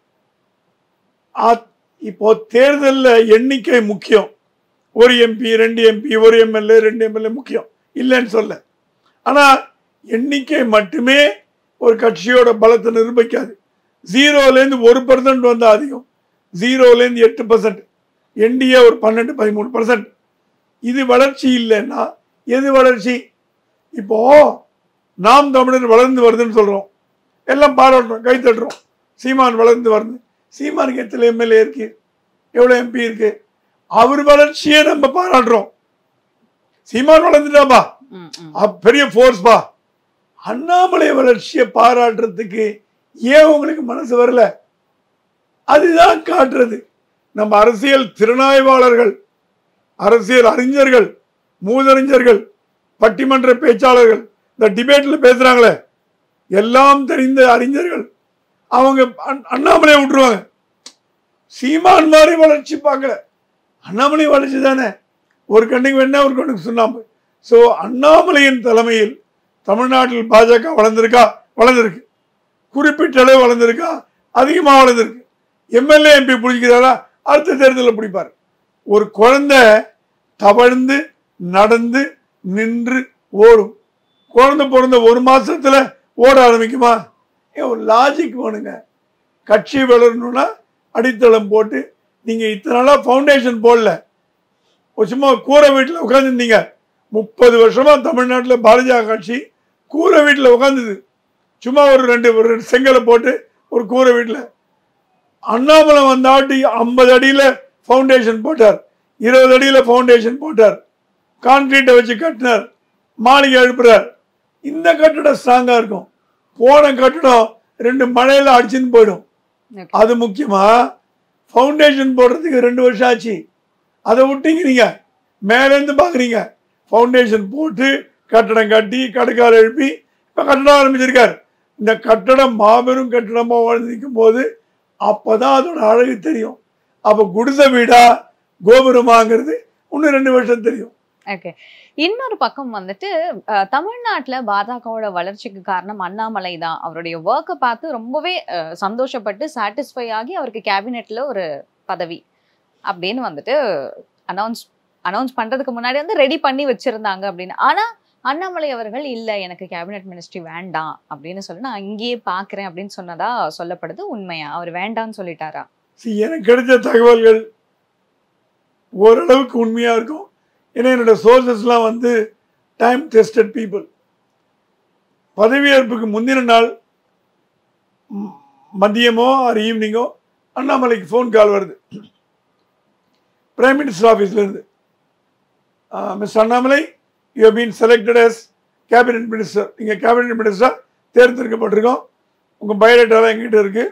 ஆ- இப்போ தேர்தலில் எண்ணிக்கை முக்கியம் ஒரு எம்பி ரெண்டு எம்பி ஒரு எம்எல்ஏ ரெண்டு எம்எல்ஏ முக்கியம் இல்லைன்னு சொல்ல ஆனால் எண்ணிக்கை மட்டுமே ஒரு கட்சியோட பலத்தை நிரூபிக்காது ஜீரோலேருந்து ஒரு பர்சன்ட் வந்தால் அதிகம் ஜீரோலேருந்து எட்டு பர்சன்ட் என்டிஏ ஒரு பன்னெண்டு பதிமூணு பர்சன்ட் இது வளர்ச்சி இல்லைன்னா எது வளர்ச்சி இப்போ நாம் தமிழர் வளர்ந்து வருதுன்னு சொல்கிறோம் எல்லாம் பாராட்டுறோம் கை தட்டுறோம் சீமான் வளர்ந்து வருது சீமானுக்கு எத்தனை எம்எல்ஏ இருக்கு எவ்வளோ எம்பி இருக்கு அவர் வளர்ச்சியை நம்ம பாராட்டுறோம் சீமான் வளர்ந்துட்டாப்பா ம், ம். அப்ப பெரிய ஃபோர்ஸ் பா அண்ணாமலை வளர்ச்சியை பாராட்டுறதுக்கு ஏன் உங்களுக்கு மனசு வரல அதுதான் காட்டுறது நம்ம அரசியல் திறனாய்வாளர்கள் அரசியல் அறிஞர்கள் மூதறிஞர்கள் பட்டிமன்ற பேச்சாளர்கள் இந்த டிபேட்ல பேசுறாங்களே எல்லாம் தெரிந்த அறிஞர்கள் அவங்க அண்ண- அண்ணாமலையை விட்டுருவாங்க சீமான் மாதிரி வளர்ச்சி பார்க்கல அண்ணாமலை வளர்ச்சி தானே ஒரு கண்ணுக்கு வேணா ஒரு கண்ணுக்கு சுண்ணாம்பு ஸோ அண்ணாமலையின் தலைமையில் தமிழ்நாட்டில் பாஜக வளர்ந்திருக்கா வளர்ந்திருக்கு குறிப்பிட்ட அளவு வளர்ந்திருக்கா அதிகமாக வளர்ந்திருக்கு எம்எல்ஏ எம்பி பிடிக்கிறாரா அடுத்த தேர்தலில் பிடிப்பார் ஒரு குழந்தை தவழ்ந்து நடந்து நின்று ஓடும் குழந்தை பிறந்த ஒரு மாசத்துல ஓட ஆரம்பிக்குமா ஏன் ஒரு லாஜிக் வேணுங்க கட்சி வளரணும்னா அடித்தளம் போட்டு நீங்க இத்தனை நாளா ஃபவுண்டேஷன் போடல ஒரு சும்மா கூரை வீட்டில் உட்காந்துருந்தீங்க முப்பது வருஷமா தமிழ்நாட்டில் பாரதிய கட்சி கூரை வீட்டில் உட்காந்துது சும்மா ஒரு ரெண்டு ஒரு ரெண்டு செங்கலை போட்டு ஒரு கூரை வீட்டில் அண்ணாமலை வந்தாட்டி ஐம்பது அடியில் ஃபவுண்டேஷன் போட்டார் இருபது அடியில் ஃபவுண்டேஷன் போட்டார் கான்கிரீட்டை வச்சு கட்டினார் மாளிகை எழுப்புறார் இந்த கட்டடம் ஸ்ட்ராங்காக இருக்கும் போன கட்டடம் ரெண்டு மழையில் அடிச்சுன்னு போயிடும் Okay. அது முக்கியமா ஃபவுண்டேஷன் போடுறதுக்கு ரெண்டு வருஷம் ஆச்சு அதை விட்டீங்க நீங்க மேலேருந்து பார்க்குறீங்க ஃபவுண்டேஷன் போட்டு கட்டடம் கட்டி கடுக்கால் எழுப்பி இப்போ கட்டடம் ஆரம்பிச்சிருக்கார் இந்த கட்டடம் மாபெரும் கட்டடமாக வாழ்ந்து நிற்கும் போது அப்பதான் அதோட அழகு தெரியும் அப்போ குடிசை வீடா கோபுரமாங்கிறது இன்னும் ரெண்டு வருஷம் தெரியும் ஓகே இன்னொரு பக்கம் வந்துட்டு அஹ், தமிழ்நாட்டுல பாஜகவோட வளர்ச்சிக்கு காரணம் அண்ணாமலை தான் அவருடைய ஒர்க்கை பார்த்து ரொம்பவே அஹ், சந்தோஷப்பட்டு சாட்டிஸ்ஃபை ஆகி அவருக்கு கேபினெட்ல ஒரு பதவி அப்படின்னு வந்துட்டு அனௌன்ஸ் அனௌன்ஸ் பண்றதுக்கு முன்னாடி வந்து ரெடி பண்ணி வச்சிருந்தாங்க அப்படின்னு ஆனா அண்ணாமலை அவர்கள் இல்ல எனக்கு கேபினெட் மினிஸ்ட்ரி வேண்டாம் அப்படின்னு சொல்லி நான் இங்கேயே பாக்குறேன் அப்படின்னு சொன்னதா சொல்லப்படுது உண்மையா அவர் வேண்டாம்னு சொல்லிட்டாரா See, எனக்கு கிடைச்ச தகவல்கள் ஓரளவுக்கு உண்மையாக இருக்கும் ஏன்னா என்னோட சோர்சஸ்லாம் வந்து டைம் டெஸ்டட் பீப்புள் பதவியேற்புக்கு முந்தின நாள் ம், மதியமோ ஆர் ஈவினிங்கோ அண்ணாமலைக்கு ஃபோன் கால் வருது பிரைம் மினிஸ்டர் ஆஃபீஸ்லேருந்து Miss Annamalai you been selected as cabinet minister நீங்கள் கேபினெட் மினிஸ்டராக தேர்ந்தெடுக்கப்பட்டிருக்கோம் உங்கள் பயோடேட்டாலாம் எங்கிட்ட இருக்குது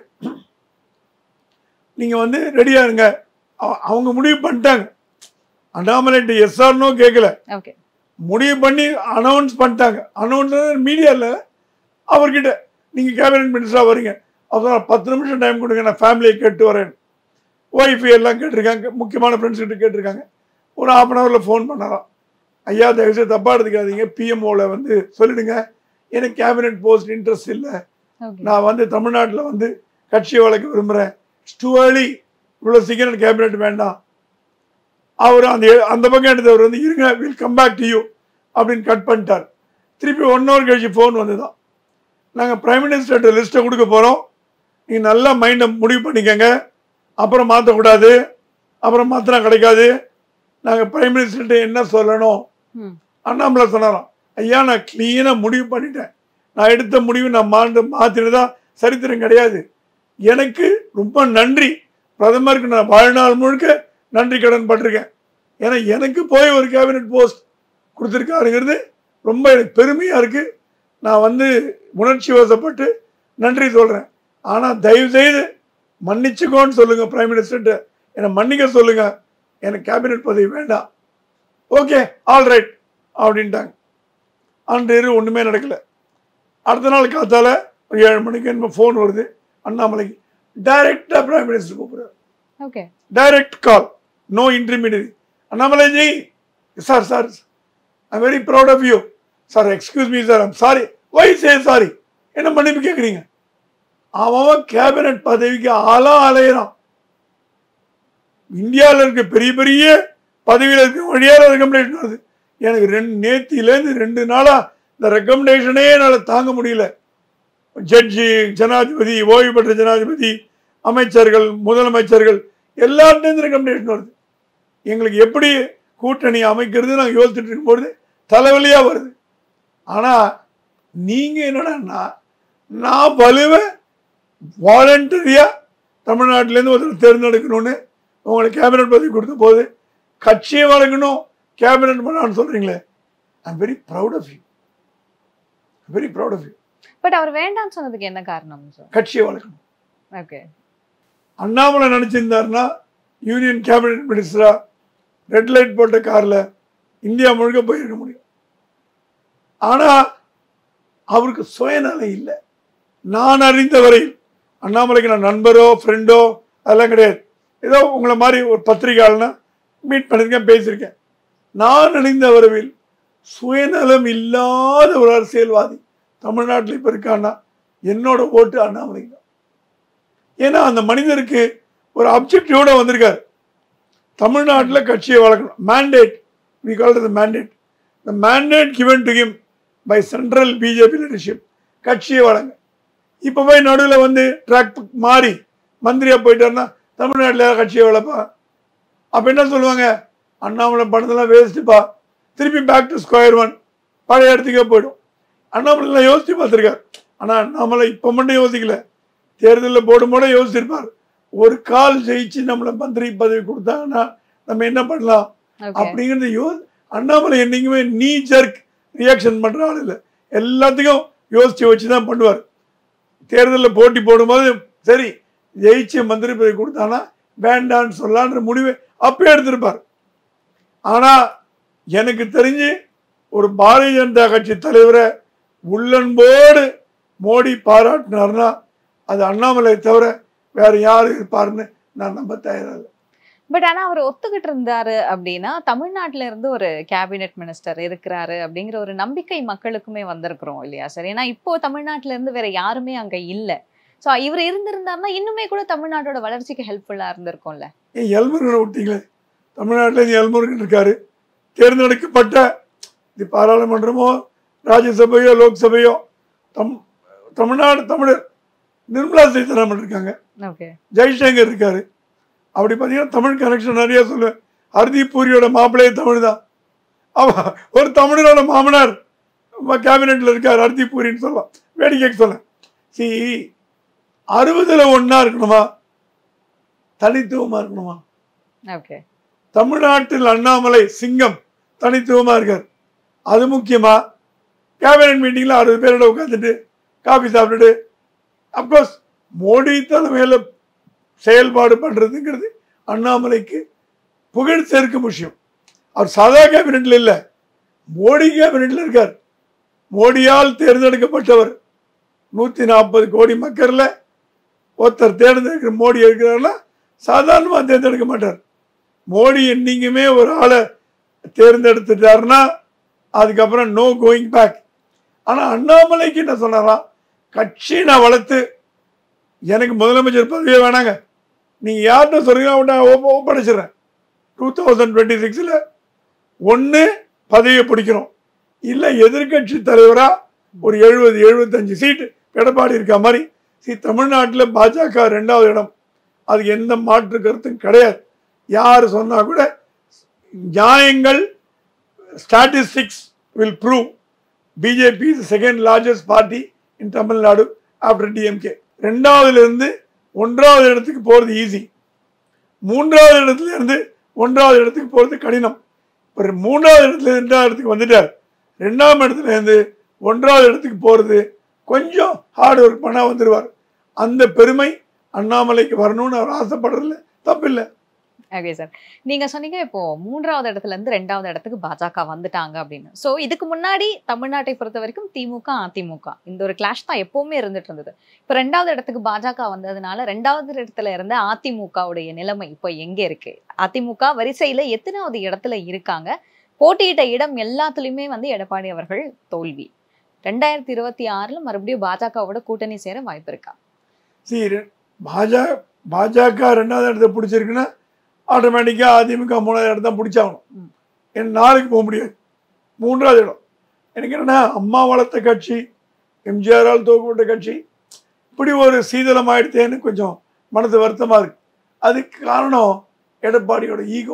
நீங்கள் வந்து ரெடியாக இருங்க அவ- அவங்க முடிவு பண்ணிட்டாங்க அண்ணாமலைட்டு எஸ்ஆர்னோ கேட்கல ஓகே முடிவு பண்ணி அனௌன்ஸ் பண்ணிட்டாங்க அனௌன்ஸ் மீடியாவில் அவர்கிட்ட நீங்கள் கேபினெட் மினிஸ்டராக வரீங்க அப்புறம் பத்து நிமிஷம் டைம் கொடுங்க நான் ஃபேமிலியை கேட்டு வரேன் ஒய்ஃப் எல்லாம் கேட்டிருக்காங்க முக்கியமான ஃப்ரெண்ட்ஸ் கிட்ட கேட்டிருக்காங்க ஒரு ஹாஃப் அன் ஹவரில் ஃபோன் பண்ணலாம் ஐயா தயவுசெய்து தப்பாக எடுத்துக்காதீங்க பிஎம்ஓவில் வந்து சொல்லிடுங்க எனக்கு கேபினெட் போஸ்ட் இன்ட்ரெஸ்ட் இல்லை ஓகே நான் வந்து தமிழ்நாட்டில் வந்து கட்சி வழக்க விரும்புகிறேன் டூ ஏர்லி இவ்வளோ சீக்கிரம் கேபினெட் வேண்டாம் அவர் அந்த அந்த பக்கம் எடுத்தவர் வந்து இருங்க will come back to you அப்படின்னு கட் பண்ணிட்டார் திருப்பி ஒன் ஹவர் கழிச்சு ஃபோன் வந்துதான் நாங்கள் பிரைம் மினிஸ்டர்கிட்ட லிஸ்ட்டை கொடுக்க போகிறோம் நீங்கள் நல்லா மைண்டை முடிவு பண்ணிக்கங்க அப்புறம் மாற்றக்கூடாது அப்புறம் மாற்றினா கிடைக்காது நாங்கள் பிரைம் மினிஸ்டர்கிட்ட என்ன சொல்லணும் ம் அண்ணாமலை சொன்னாராம் ஐயா நான் க்ளீனாக முடிவு பண்ணிட்டேன் நான் எடுத்த முடிவு நான் மாண்டு மாற்றினதா சரித்திரம் கிடையாது எனக்கு ரொம்ப நன்றி பிரதமருக்கு நான் வாழ்நாள் முழுக்க நன்றி கடன் பட்டிருக்கேன் ஏன்னா எனக்கு போய் ஒரு கேபினெட் போஸ்ட் கொடுத்துருக்காருங்கிறது ரொம்ப எனக்கு பெருமையாக இருக்குது நான் வந்து உணர்ச்சி வசப்பட்டு நன்றி சொல்கிறேன் ஆனால் தயவுசெய்து மன்னிச்சுக்கோன்னு சொல்லுங்கள் பிரைம் மினிஸ்டர்கிட்ட என்னை மன்னிக்க சொல்லுங்கள் எனக்கு கேபினெட் பதவி வேண்டாம் ஓகே ஆல் ரைட் அப்படின்ட்டாங்க அன்று இரு ஒன்றுமே நடக்கல அடுத்த நாள் காத்தால ஒரு ஏழு மணிக்கு என்ன ஃபோன் வருது அண்ணாமலைக்கு டைரக்டாக பிரைம் மினிஸ்டர் கூப்பிடுறாரு okay direct call no intermediary Annamalai ji sir sir I very proud of you sir excuse me sir I'm sorry why say sorry என்ன மன்னிப்பு கேட்குறீங்க அவன் கேபினட் பதவிக்கு ஆளா அலையிறான் இந்தியாவில் இருக்க பெரிய பெரிய பதவியில் இருக்க வழியாக ரெக்கமெண்டேஷன் வருது எனக்கு ரெண்டு நேத்திலேருந்து ரெண்டு நாளாக இந்த ரெக்கமெண்டேஷனே என்னால் தாங்க முடியல ஜட்ஜி ஜனாதிபதி ஓய்வு பெற்ற ஜனாதிபதி அமைச்சர்கள் முதலமைச்சர்கள் எல்லார்ட்டேருந்து ரெக்கமெண்டேஷன் வருது எங்களுக்கு எப்படி கூட்டணி அமைக்கிறது நாங்கள் யோசிச்சுட்டு இருக்கும்பொழுது தலைவலியாக வருது ஆனால் நீங்கள் என்னடான்னா நான் வலுவை வாலண்டரியாக தமிழ்நாட்டிலேருந்து ஒருத்தர் தேர்ந்தெடுக்கணும்னு உங்களுக்கு கேபினட் பதவி கொடுத்த போது கட்சியை வழங்கணும் கேபினட் பண்ணான்னு சொல்கிறீங்களே I very proud of you very proud of you but அவர் வேண்டாம்னு சொன்னதுக்கு என்ன காரணம் சார் கட்சியை வளர்க்கணும் ஓகே அண்ணாமலை நினச்சிருந்தாருன்னா யூனியன் கேபினட் மினிஸ்டரா ரெட் லைட் போட்ட காரில் இந்தியா முழுக்க போயிருக்க முடியும் ஆனால் அவருக்கு சுயநலம் இல்லை நான் அறிந்த வரையில் அண்ணாமலைக்கு நான் நண்பரோ ஃப்ரெண்டோ அதெல்லாம் கிடையாது ஏதோ உங்களை மாதிரி ஒரு பத்திரிகையாளனா மீட் பண்ணியிருக்கேன் பேசியிருக்கேன் நான் அறிந்த வரையில் சுயநலம் இல்லாத ஒரு அரசியல்வாதி தமிழ்நாட்டில் இப்போ இருக்கான்னா என்னோட ஓட்டு அண்ணாமலைக்கு தான் ஏன்னா அந்த மனிதருக்கு ஒரு அப்ஜெக்டிவோட வந்திருக்காரு தமிழ்நாட்டில் கட்சியை வளர்க்கணும் mandate we call the mandate the mandate given to him by central BJP leadership கட்சியை வழங்க இப்போ போய் நடுவில் வந்து ட்ராக் மாறி மந்திரியாக போயிட்டாருன்னா தமிழ்நாட்டில் யார் கட்சியை வளர்ப்பா அப்போ என்ன சொல்லுவாங்க அண்ணாமலை பணத்தெல்லாம் வேஸ்ட்டுப்பா திருப்பி பேக் டு ஸ்கொயர் ஒன் பழைய இடத்துக்கே போயிடும் அண்ணாமலைலாம் யோசித்து பார்த்துருக்காரு ஆனால் அண்ணாமலை இப்போ மட்டும் யோசிக்கல தேர்தலில் போடும்போது யோசிச்சிருப்பார் ஒரு கால் ஜெயிச்சு நம்மளை மந்திரி பதவி கொடுத்தாங்கன்னா நம்ம என்ன பண்ணலாம் ஓகே அப்படிங்கிறது யோ அண்ணாமலை என்னைக்குமே நீ ஜர்க் ரியாக்ஷன் பண்ணுற ஆள் இல்லை எல்லாத்துக்கும் யோசிச்சு வச்சு தான் பண்ணுவார் தேர்தலில் போட்டி போடும்போது சரி ஜெயிச்சு மந்திரி பதவி கொடுத்தானா வேண்டான்னு சொல்லலான்ற முடிவை அப்பயே எடுத்திருப்பார் ஆனால் எனக்கு தெரிஞ்சு ஒரு பாரதிய ஜனதா கட்சி தலைவரை உள்ளன்போடு மோடி பாராட்டினார்னா அது அண்ணாமலை தவிர வேற யார் இருப்பாருன்னு நான் நம்ப தயாராக பட் ஆனா அவர் ஒத்துக்கிட்டு இருந்தாரு அப்படின்னா தமிழ்நாட்டுல இருந்து ஒரு கேபினெட் மினிஸ்டர் இருக்கிறாரு அப்படிங்கிற ஒரு நம்பிக்கை மக்களுக்குமே வந்திருக்கிறோம் இல்லையா சார் ஏன்னா இப்போ தமிழ்நாட்டுல இருந்து வேற யாருமே அங்க இல்ல சோ இவர் இருந்திருந்தாருன்னா இன்னுமே கூட தமிழ்நாட்டோட வளர்ச்சிக்கு ஹெல்ப்ஃபுல்லா இருந்திருக்கும்ல ஏன் எல்முருகனை விட்டீங்களே தமிழ்நாட்டில் இருந்து எல்முருகன் இருக்காரு தேர்ந்தெடுக்கப்பட்ட இது பாராளுமன்றமோ ராஜ்யசபையோ லோக்சபையோ தம் தமிழ்நாடு தமிழர் நிர்மலா சீதாராமன் இருக்காங்க ஓகே ஜெய்சங்கர் இருக்காரு அப்படி பார்த்தீங்கன்னா தமிழ் கனெக்ஷன் நிறைய சொல்லுவேன் ஹர்தீப் பூரியோட மாப்பிள்ளையே தமிழ் தான் அவ ஒரு தமிழரோட மாமனார் கேபினெட்டில் இருக்கார் ஹர்தீப் பூரின்னு சொல்லலாம் வேடிக்கைக்கு சொல்ல சி அறுபதுல ஒன்றா இருக்கணுமா தனித்துவமாக இருக்கணுமா ஓகே தமிழ்நாட்டில் அண்ணாமலை சிங்கம் தனித்துவமாக இருக்கார் அது முக்கியமா கேபினட் மீட்டிங்கில் அறுபது பேரோட உட்காந்துட்டு காஃபி சாப்பிட்டுட்டு அப்கோர்ஸ் மோடி தலைமையில் செயல்பாடு பண்ணுறதுங்கிறது அண்ணாமலைக்கு புகழ் சேர்க்கும் விஷயம் அவர் சாதா கேபினெட்டில் இல்லை மோடி கேபினெட்டில் இருக்கார் மோடியால் தேர்ந்தெடுக்கப்பட்டவர் நூற்றி நாற்பது கோடி மக்களில் ஒருத்தர் தேர்ந்தெடுக்கிற மோடி இருக்கிறாருன்னா சாதாரணமாக தேர்ந்தெடுக்க மாட்டார் மோடி என்னைக்குமே ஒரு ஆளை தேர்ந்தெடுத்துட்டாருன்னா அதுக்கப்புறம் நோ கோயிங் பேக் ஆனால் அண்ணாமலைக்கு என்ன சொன்னாராம் கட்சி நான் வளர்த்து எனக்கு முதலமைச்சர் பதவியே வேணாங்க நீங்கள் யார்கிட்ட சொல்றீங்களோ அவன்கிட்ட ஒப்படைச்சிடுறேன் டூ தௌசண்ட் டுவெண்ட்டி சிக்ஸில் ஒன்று பதவியை பிடிக்கணும் இல்லை எதிர்க்கட்சி தலைவராக ஒரு எழுபது எழுபத்தஞ்சு சீட்டு எடப்பாடி இருக்க மாதிரி சி தமிழ்நாட்டில் பாஜக ரெண்டாவது இடம் அது எந்த மாற்று கருத்தும் கிடையாது யார் சொன்னால் கூட நியாயங்கள் statistics will prove BJP is second largest party in Tamil Nadu after DMK ரெண்டாவதுலேருந்து ஒன்றாவது இடத்துக்கு போகிறது ஈஸி மூன்றாவது இடத்துல இருந்து ஒன்றாவது இடத்துக்கு போகிறது கடினம் இப்போ மூன்றாவது இடத்துல ரெண்டாவது இடத்துக்கு வந்துட்டார் ரெண்டாம் இடத்துல இருந்து ஒன்றாவது இடத்துக்கு போகிறது கொஞ்சம் ஹார்ட் ஒர்க் பண்ணால் வந்துடுவார் அந்த பெருமை அண்ணாமலைக்கு வரணும்னு அவர் ஆசைப்படுறதுல தப்பில்லை ஓகே சார் நீங்க சொன்னீங்க இப்போ மூன்றாவது இடத்துல இருந்து ரெண்டாவது இடத்துக்கு பாஜக வந்துட்டாங்க அப்படின்னு சோ இதுக்கு முன்னாடி தமிழ்நாட்டை பொறுத்த வரைக்கும் திமுக அதிமுக இந்த ஒரு கிளாஷ் தான் எப்பவுமே இருந்துட்டு இருந்தது இப்போ ரெண்டாவது இடத்துக்கு பாஜக வந்ததுனால ரெண்டாவது இடத்துல இருந்த அதிமுகவுடைய நிலைமை இப்போ எங்க இருக்கு அதிமுக வரிசையில எத்தனாவது இடத்துல இருக்காங்க போட்டியிட்ட இடம் எல்லாத்துலயுமே வந்து எடப்பாடி அவர்கள் தோல்வி ரெண்டாயிரத்தி இருபத்தி ஆறுல மறுபடியும் பாஜகவோட கூட்டணி சேர வாய்ப்பு இருக்கா சரி பாஜக பாஜக ரெண்டாவது இடத்த பிடிச்சிருக்குன்னா ஆட்டோமேட்டிக்காக அதிமுக மூணாவது இடத்த பிடிச்சாகணும் ம். என் நாளைக்கு போக முடியாது மூன்றாவது இடம் எனக்கு என்னன்னா அம்மா வளர்த்த கட்சி எம்ஜிஆரால் துவக்கப்பட்ட கட்சி இப்படி ஒரு சீதளம் ஆயிடுத்தேன்னு கொஞ்சம் மனது வருத்தமாக இருக்கு அதுக்கு காரணம் எடப்பாடியோட ஈகோ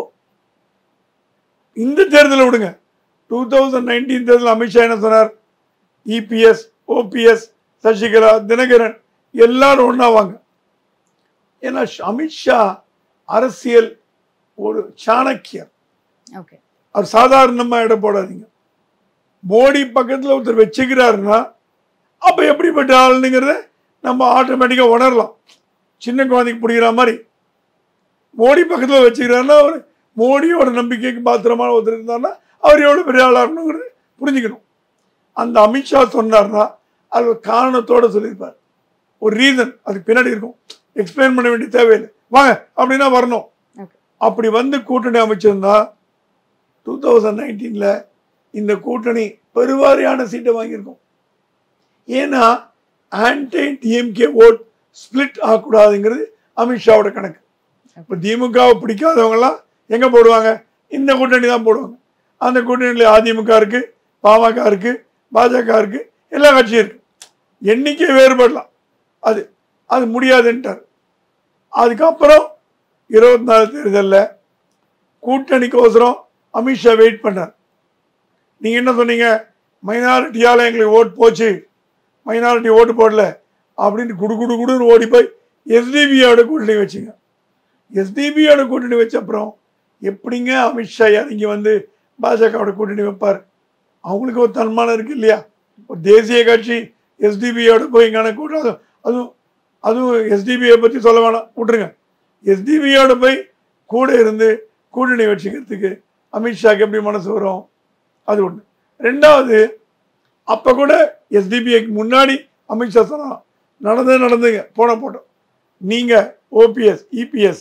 இந்த தேர்தலை விடுங்க டூ தௌசண்ட் நைன்டீன் தேர்தல் அமித்ஷா என்ன சொன்னார் இபிஎஸ் ஓபிஎஸ் சசிகலா தினகரன் எல்லாரும் ஒன்றா வாங்க ஏன்னா அமித்ஷா அரசியல் ஒரு சாணக்கியர் ஓகே அவர் சாதாரணமாக இடம் போடாதீங்க மோடி பக்கத்தில் ஒருத்தர் வச்சுக்கிறாருன்னா அப்போ எப்படிப்பட்ட ஆளுங்கிறத நம்ம ஆட்டோமேட்டிக்காக உணரலாம் சின்ன குழந்தைக்கு பிடிக்கிற மாதிரி மோடி பக்கத்தில் வச்சுக்கிறாருன்னா அவர் மோடியோட நம்பிக்கைக்கு பாத்திரமான ஒருத்தர் இருந்தாருன்னா அவர் எவ்வளோ பெரிய ஆளாக இருக்கணுங்கிறது புரிஞ்சுக்கணும் அந்த அமித்ஷா சொன்னார்னா அது ஒரு காரணத்தோட சொல்லியிருப்பார் ஒரு ரீசன் அதுக்கு பின்னாடி இருக்கும் எக்ஸ்பிளைன் பண்ண வேண்டிய தேவையில்லை வாங்க அப்படின்னா வரணும் Okay. அப்படி வந்து கூட்டணி அமைச்சிருந்தா டூ தௌசண்ட் நைன்டீனில் இந்த கூட்டணி பெருவாரியான சீட்டை வாங்கியிருக்கும் ஏன்னா ஆன்டி டிஎம்கே ஓட் ஸ்பிளிட் ஆகக்கூடாதுங்கிறது அமித்ஷாவோட கணக்கு இப்போ திமுகவை பிடிக்காதவங்கலாம் எங்கே போடுவாங்க இந்த கூட்டணி தான் போடுவாங்க அந்த கூட்டணியில் அதிமுக இருக்கு பாமக இருக்கு பாஜக இருக்கு எல்லா கட்சியும் இருக்கு எண்ணிக்கை வேறுபடலாம் அது அது முடியாதுன்ட்டார் அதுக்கப்புறம் இருபத்தி நாலு தேர்தலில் கூட்டணிக்கோசரம் அமித்ஷா வெயிட் பண்ணார் நீங்கள் என்ன சொன்னீங்க மைனாரிட்டியால் எங்களுக்கு ஓட் போச்சு மைனாரிட்டி ஓட்டு போடல அப்படின்னு குடு குடு குடுன்னு ஓடி போய் எஸ்டிபியோட கூட்டணி வச்சுங்க எஸ்டிபியோட கூட்டணி வச்ச அப்புறம் எப்படிங்க அமித்ஷா இறங்கி வந்து பாஜகவோட கூட்டணி வைப்பார் அவங்களுக்கு ஒரு தன்மானம் இருக்கு இல்லையா ஒரு தேசிய கட்சி எஸ்டிபியோட போய் இங்கான கூட்டம் அதுவும் அதுவும் எஸ்டிபியை பற்றி சொல்ல வேணாம் விட்ருங்க எஸ்டிபியோட போய் கூட இருந்து கூட்டணி வச்சுக்கிறதுக்கு அமித்ஷாக்கு எப்படி மனசு வரும் அது ஒன்று ரெண்டாவது அப்போ கூட எஸ்டிபிஐக்கு முன்னாடி அமித்ஷா சொன்னான் நடந்தது நடந்துங்க போன போட்டோம் நீங்கள் ஓபிஎஸ் இபிஎஸ்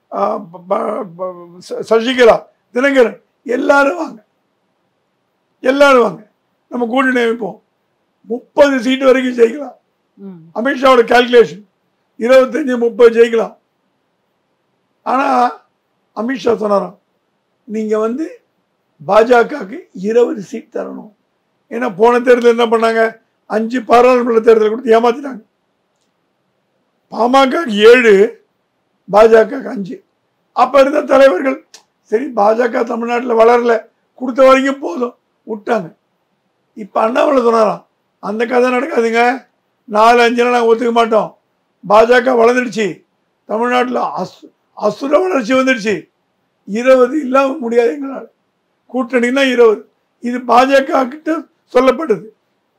சசிகலா தினகரன் எல்லாரும் வாங்க எல்லாரும் வாங்க நம்ம கூட்டணி அமைப்போம் முப்பது சீட்டு வரைக்கும் ஜெயிக்கலாம் ம் அமித்ஷாவோட கால்குலேஷன் இருபத்தஞ்சி முப்பது ஜெயிக்கலாம் ஆனால் அமித்ஷா சொன்னாராம் நீங்கள் வந்து பாஜகவுக்கு இருபது சீட் தரணும் ஏன்னா போன தேர்தல் என்ன பண்ணாங்க அஞ்சு பாராளுமன்ற தேர்தல் கொடுத்து ஏமாத்திட்டாங்க பாமக ஏழு பாஜக அஞ்சு அப்போ இருந்த தலைவர்கள் சரி பாஜக தமிழ்நாட்டில் வளரல கொடுத்த வரைக்கும் போதும் விட்டாங்க இப்போ அண்ணாமலை சொன்னாராம் அந்த கதை நடக்காதுங்க நாலு அஞ்சுலாம் நாங்கள் ஒத்துக்க மாட்டோம் பாஜக வளர்ந்துடுச்சு தமிழ்நாட்டில் அசு அசுர வளர்ச்சி வந்துடுச்சு இருபது இல்லாமல் முடியாது எங்களால் கூட்டணின்னா இருபது இது பாஜக கிட்ட சொல்லப்பட்டது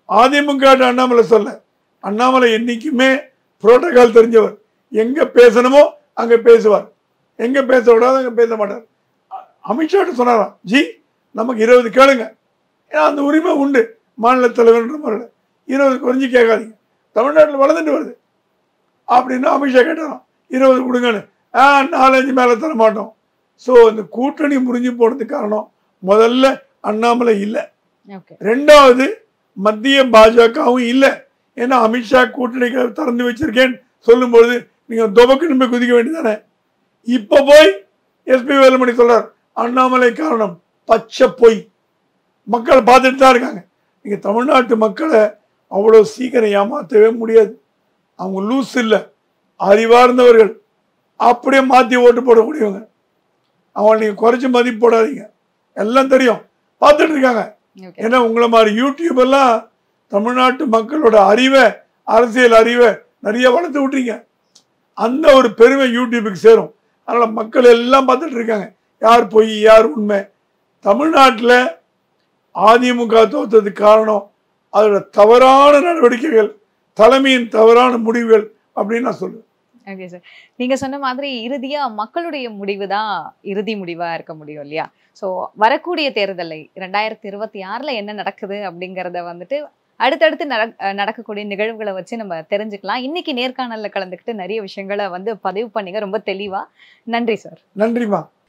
அதிமுக அண்ணாமலை சொல்ல அண்ணாமலை என்னைக்குமே புரோட்டோகால் தெரிஞ்சவர் எங்க பேசணுமோ அங்க பேசுவார் எங்க பேச விடாத அங்க பேச மாட்டார் அ- அமித்ஷாட்ட சொன்னாராம் ஜி நமக்கு இருபது கேளுங்க ஏன்னா அந்த உரிமை உண்டு மாநில தலைவர்ன்ற முறையில் இருபது குறைஞ்சி கேட்காதீங்க தமிழ்நாட்டில் வளர்ந்துட்டு வருது அப்படின்னு அமித்ஷா கேட்டாராம் இருபது கொடுங்கன்னு ஆ நாலஞ்சு மேலே தர மாட்டோம் ஸோ இந்த கூட்டணி முறிஞ்சு போனதுக்கு காரணம் முதல்ல அண்ணாமலை இல்லை ஓகே ரெண்டாவது மத்திய பாஜகவும் இல்லை ஏன்னா அமித்ஷா கூட்டணிகளை திறந்து வச்சிருக்கேன்னு சொல்லும்பொழுது நீங்கள் துவக்குன்னு போய் குதிக்க வேண்டியதானே இப்போ போய் எஸ்பி வேலுமணி சொல்றார் அண்ணாமலை காரணம் பச்சை பொய் மக்கள் பார்த்துட்டு தான் இருக்காங்க நீங்கள் தமிழ்நாட்டு மக்களை அவ்வளோ சீக்கிரம் ஏமாற்றவே முடியாது அவங்க லூஸ் இல்லை அறிவார்ந்தவர்கள் அப்படியே மாற்றி ஓட்டு போடக்கூடியவங்க அவங்களை நீங்கள் குறைச்சி மதிப்பு போடாதீங்க எல்லாம் தெரியும் பார்த்துட்டு இருக்காங்க ஓகே ஏன்னா உங்களை மாதிரி யூடியூப் எல்லாம் தமிழ்நாட்டு மக்களோட அறிவை அரசியல் அறிவை நிறைய வளர்த்து விட்றீங்க அந்த ஒரு பெருமை யூடியூபுக்கு சேரும் அதனால் மக்கள் எல்லாம் பார்த்துட்டு இருக்காங்க யார் பொய் யார் உண்மை தமிழ்நாட்டில் அதிமுக தோத்ததுக்கு காரணம் அதோட தவறான நடவடிக்கைகள் தலைமையின் தவறான முடிவுகள் அப்படின்னு நான் சொல்லுவேன் ஓகே சார் நீங்க சொன்ன மாதிரி இறுதியா மக்களுடைய முடிவு தான் இறுதி முடிவா இருக்க முடியும் இல்லையா ஸோ வரக்கூடிய தேர்தலை ரெண்டாயிரத்தி இருபத்தி ஆறுல என்ன நடக்குது அப்படிங்கறத வந்துட்டு அடுத்தடுத்து நட- அஹ் நடக்கக்கூடிய நிகழ்வுகளை வச்சு நம்ம தெரிஞ்சுக்கலாம் இன்னைக்கு நேர்காணல்ல கலந்துக்கிட்டு நிறைய விஷயங்களை வந்து பதிவு பண்ணீங்க ரொம்ப தெளிவா நன்றி சார் நன்றிம்மா